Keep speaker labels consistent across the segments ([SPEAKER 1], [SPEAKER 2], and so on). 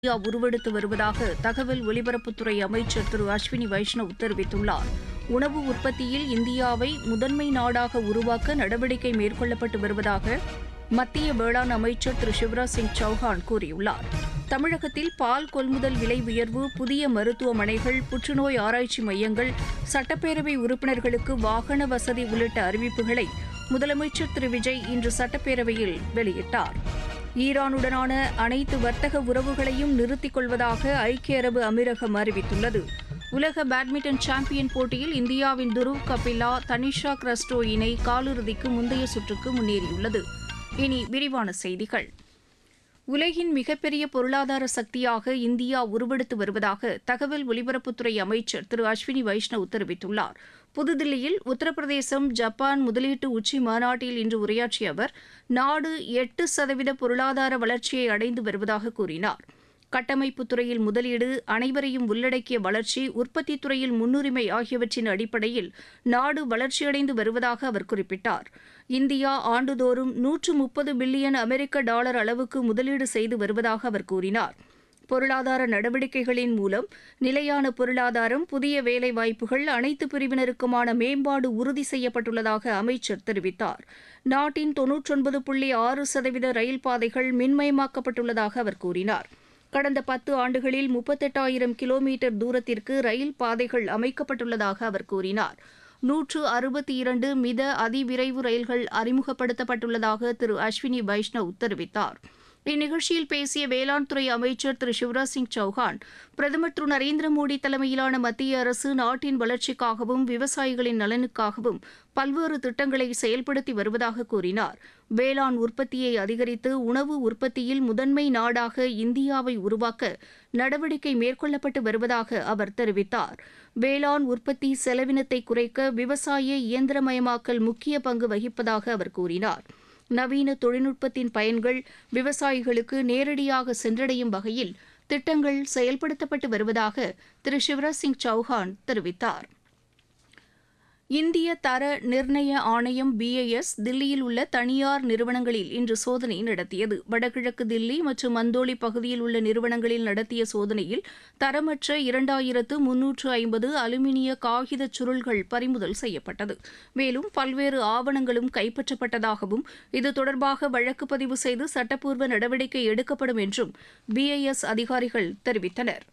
[SPEAKER 1] India உருவெடுத்து வருவதாக தகவல் ஒலிபரப்புத்துறை அமைச்சர் திரு அஸ்வினி வைஷ்ணவ் தெரிவித்துள்ளார் உணவு உற்பத்தியில் இந்தியாவை முதன்மை நாடாக உருவாக்க நடவடிக்கை மேற்கொள்ளப்பட்டு வருவதாக மத்திய வேளாண் அமைச்சர் திரு சிவராஜ் சிங் சௌஹான் கூறியுள்ளார் தமிழகத்தில் பால் கொள்முதல் விலை உயர்வு புதிய மருத்துவமனைகள் புற்றுநோய் ஆராய்ச்சி மையங்கள் சட்டப்பேரவை உறுப்பினர்களுக்கு வாகன வசதி உள்ளிட்ட அறிவிப்புகளை முதலமைச்சர் திரு விஜய் இன்று சட்டப்பேரவையில் வெளியிட்டார் ஈரானுடனான அனைத்து வர்த்தக உறவுகளையும் நிறுத்திக் கொள்வதாக ஐக்கிய அரபு அமீரகம் அறிவித்துள்ளது உலக பேட்மிண்டன் சாம்பியன் போட்டியில் இந்தியாவின் துருவ் கபிலா தனிஷா கிரஸ்டோ இணை காலிறுதிக்கு முந்தைய சுற்றுக்கு முன்னேறியுள்ளது இனி விரிவான செய்திகள் உலகின் மிகப்பெரிய பொருளாதார சக்தியாக இந்தியா உருவெடுத்து வருவதாக தகவல் ஒலிபரப்புத்துறை அமைச்சர் திரு அஸ்வினி வைஷ்ணவ் தெரிவித்துள்ளார் புதுதில்லியில் உத்தரப்பிரதேசம் ஜப்பான் முதலீட்டு உச்சி மாநாட்டில் இன்று உரையாற்றிய அவர் நாடு எட்டு சதவீத பொருளாதார வளர்ச்சியை அடைந்து வருவதாக கூறினார் கட்டமைப்புத் துறையில் முதலீடு அனைவரையும் உள்ளடக்கிய வளர்ச்சி உற்பத்தித் துறையில் முன்னுரிமை ஆகியவற்றின் அடிப்படையில் நாடு வளர்ச்சியடைந்து வருவதாக அவர் குறிப்பிட்டார் இந்தியா ஆண்டுதோறும் நூற்று முப்பது பில்லியன் அமெரிக்க டாலர் அளவுக்கு முதலீடு செய்து வருவதாக அவர் கூறினார் பொருளாதார நடவடிக்கைகளின் மூலம் நிலையான பொருளாதாரம் புதிய வேலைவாய்ப்புகள் அனைத்து பிரிவினருக்குமான மேம்பாடு உறுதி செய்யப்பட்டுள்ளதாக அமைச்சர் தெரிவித்தார் நாட்டின் தொன்னூற்றொன்பது புள்ளி ஆறு சதவீத ரயில் பாதைகள் மின்மயமாக்கப்பட்டுள்ளதாக அவர் கூறினார் கடந்த பத்து ஆண்டுகளில் முப்பத்தெட்டாயிரம் கிலோமீட்டர் தூரத்திற்கு ரயில் பாதைகள் அமைக்கப்பட்டுள்ளதாக அவர் கூறினார் நூற்று அறுபத்தி இரண்டு மித அதிவிரைவு ரயில்கள் அறிமுகப்படுத்தப்பட்டுள்ளதாக திரு அஸ்வினி வைஷ்ணவ் தெரிவித்தார் இந்நிகழ்ச்சியில் பேசிய வேளாண் துறை அமைச்சர் திரு சிவராஜ் சிங் சௌஹான் பிரதமர் திரு நரேந்திர மோடி தலைமையிலான மத்திய அரசு நாட்டின் வளர்ச்சிக்காகவும் விவசாயிகளின் நலனுக்காகவும் பல்வேறு திட்டங்களை செயல்படுத்தி வருவதாக கூறினார் வேளாண் உற்பத்தியை அதிகரித்து உணவு உற்பத்தியில் முதன்மை நாடாக இந்தியாவை உருவாக்க நடவடிக்கை மேற்கொள்ளப்பட்டு வருவதாக அவர் தெரிவித்தார் வேளாண் உற்பத்தி செலவினத்தை குறைக்க விவசாய இயந்திரமயமாக்கல் முக்கிய பங்கு வகிப்பதாக அவர் கூறினார் நவீன தொழில்நுட்பத்தின் பயன்கள் விவசாயிகளுக்கு நேரடியாக சென்றடையும் வகையில் திட்டங்கள் செயல்படுத்தப்பட்டு வருவதாக திரு சிவராஜ் சிங் சௌஹான் தெரிவித்தார் இந்திய தர நிர்ணய ஆணையம் பிஐஎஸ் தில்லியில் உள்ள தனியார் நிறுவனங்களில் இன்று சோதனை நடத்தியது வடகிழக்கு தில்லி மற்றும் மந்தோலி பகுதியில் உள்ள நிறுவனங்களில் நடத்திய சோதனையில் தரமற்ற இரண்டாயிரத்து முன்னூற்று ஐம்பது அலுமினிய காகித சுருள்கள் பறிமுதல் செய்யப்பட்டது மேலும் பல்வேறு ஆவணங்களும் கைப்பற்றப்பட்டதாகவும் இது தொடர்பாக வழக்கு பதிவு செய்து சட்டப்பூர்வ நடவடிக்கை எடுக்கப்படும் என்றும் பிஐஎஸ் அதிகாரிகள் தெரிவித்தனர்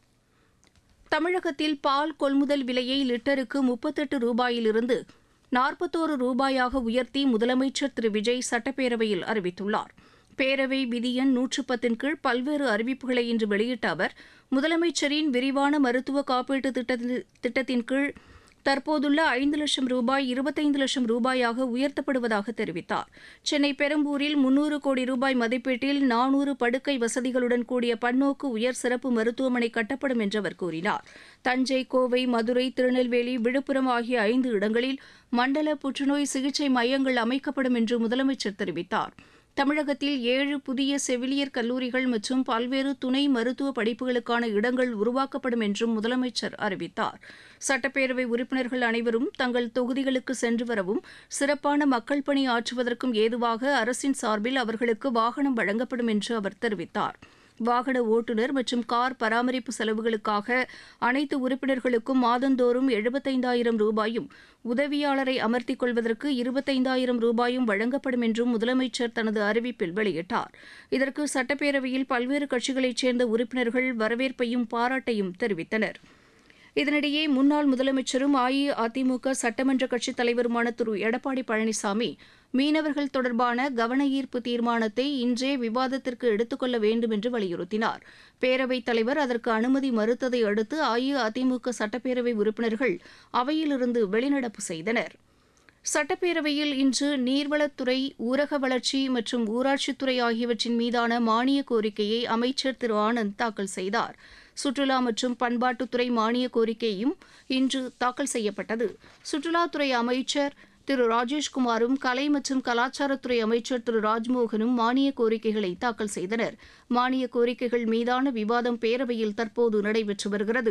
[SPEAKER 1] தமிழகத்தில் பால் கொள்முதல் விலையை லிட்டருக்கு முப்பத்தெட்டு ரூபாயிலிருந்து நாற்பத்தோரு ரூபாயாக உயர்த்தி முதலமைச்சர் திரு விஜய் சட்டப்பேரவையில் அறிவித்துள்ளார் பேரவை விதி எண் நூற்று பத்தின் கீழ் பல்வேறு அறிவிப்புகளை இன்று வெளியிட்ட அவர் முதலமைச்சரின் விரிவான மருத்துவ காப்பீட்டு திட்டத்தி- திட்டத்தின் கீழ் தற்போதுள்ள ஐந்து லட்சம் ரூபாய் இருபத்தைந்து லட்சம் ரூபாயாக உயர்த்தப்படுவதாக தெரிவித்தார் சென்னை பெரம்பூரில் முன்னூறு கோடி ரூபாய் மதிப்பீட்டில் நானூறு படுக்கை வசதிகளுடன் கூடிய பன்னோக்கு உயர் சிறப்பு மருத்துவமனை கட்டப்படும் என்று அவர் கூறினார் தஞ்சை கோவை மதுரை திருநெல்வேலி விழுப்புரம் ஆகிய ஐந்து இடங்களில் மண்டல புற்றுநோய் சிகிச்சை மையங்கள் அமைக்கப்படும் என்று முதலமைச்சர் தெரிவித்தார் தமிழகத்தில் ஏழு புதிய செவிலியர் கல்லூரிகள் மற்றும் பல்வேறு துணை மருத்துவ படிப்புகளுக்கான இடங்கள் உருவாக்கப்படும் என்றும் முதலமைச்சர் அறிவித்தார் சட்டப்பேரவை உறுப்பினர்கள் அனைவரும் தங்கள் தொகுதிகளுக்கு சென்று வரவும் சிறப்பான மக்கள் பணி ஆற்றுவதற்கும் ஏதுவாக அரசின் சார்பில் அவர்களுக்கு வாகனம் வழங்கப்படும் என்று அவர் தெரிவித்தார் வாகன ஓட்டுநர் மற்றும் கார் பராமரிப்பு செலவுகளுக்காக அனைத்து உறுப்பினர்களுக்கும் மாதந்தோறும் எழுபத்தைந்தாயிரம் ரூபாயும் உதவியாளரை அமர்த்திக் கொள்வதற்கு இருபத்தைந்தாயிரம் ரூபாயும் வழங்கப்படும் என்றும் முதலமைச்சர் தனது அறிவிப்பில் வெளியிட்டார் இதற்கு சட்டப்பேரவையில் பல்வேறு கட்சிகளைச் சேர்ந்த உறுப்பினர்கள் வரவேற்பையும் பாராட்டையும் தெரிவித்தனர் இதனிடையே முன்னாள் முதலமைச்சரும் அஇஅதிமுக சட்டமன்ற கட்சித் தலைவருமான திரு எடப்பாடி பழனிசாமி மீனவர்கள் தொடர்பான கவன ஈர்ப்பு தீர்மானத்தை இன்றே விவாதத்திற்கு எடுத்துக்கொள்ள வேண்டும் என்று வலியுறுத்தினார் பேரவைத் தலைவர் அதற்கு அனுமதி மறுத்ததை அடுத்து அஇஅதிமுக சட்டப்பேரவை உறுப்பினர்கள் அவையிலிருந்து வெளிநடப்பு செய்தனர் சட்டப்பேரவையில் இன்று நீர்வளத்துறை ஊரக வளர்ச்சி மற்றும் ஊராட்சித்துறை ஆகியவற்றின் மீதான மானிய கோரிக்கையை அமைச்சர் திரு ஆனந்த் தாக்கல் செய்தார் சுற்றுலா மற்றும் பண்பாட்டுத்துறை மானிய கோரிக்கையும் இன்று தாக்கல் செய்யப்பட்டது சுற்றுலாத்துறை அமைச்சர் திரு ராஜேஷ்குமாரும் கலை மற்றும் கலாச்சாரத்துறை அமைச்சர் திரு ராஜ்மோகனும் மானிய கோரிக்கைகளை தாக்கல் செய்தனர் மானிய கோரிக்கைகள் மீதான விவாதம் பேரவையில் தற்போது நடைபெற்று வருகிறது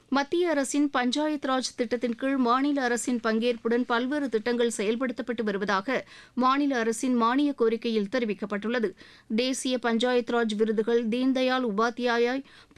[SPEAKER 1] மத்திய அரசின் பஞ்சாயத் ராஜ் திட்டத்தின் கீழ் மாநில அரசின் பங்கேற்புடன் பல்வேறு திட்டங்கள் செயல்படுத்தப்பட்டு வருவதாக மாநில அரசின் மானிய கோரிக்கையில் தெரிவிக்கப்பட்டுள்ளது தேசிய பஞ்சாயத் ராஜ் விருதுகள் தீன்தயாள் உபாத்யாயா